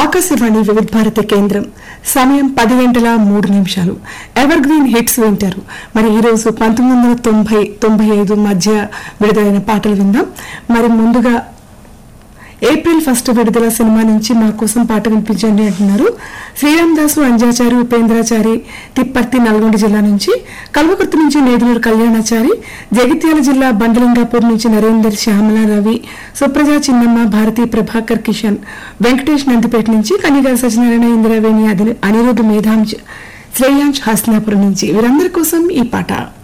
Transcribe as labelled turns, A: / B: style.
A: ఆకాశవాణి వివిధ భారతి కేంద్రం సమయం పది గంటల మూడు నిమిషాలు ఎవర్ గ్రీన్ హిట్స్ వింటారు మరి ఈ రోజు పంతొమ్మిది వందల తొంభై తొంభై ఐదు మధ్య విడుదలైన పాటలు విందాం మరి ముందుగా ఏప్రిల్ ఫస్ట్ విడుదల సినిమా నుంచి మా కోసం పాట వినిపించండి అంటున్నారు శ్రీరామ్ దాసు అంజాచారి ఉపేంద్రాచారి తిప్పర్తి నల్గొండ జిల్లా నుంచి కల్వకుర్తి నుంచి నేదులూరు కళ్యాణాచారి జగిత్యాల జిల్లా బండలింగాపూర్ నుంచి నరేందర్ శ్యామల రవి సుప్రజ చిన్నమ్మ భారతి ప్రభాకర్ కిషన్ వెంకటేష్ నందిపేట నుంచి కనిగా సత్యనారాయణ ఇందిరావేణి అనిరుద్ధ మేధాంజ్ శ్రేయాంశ్ హస్నాపురం నుంచి వీరందరి కోసం ఈ పాట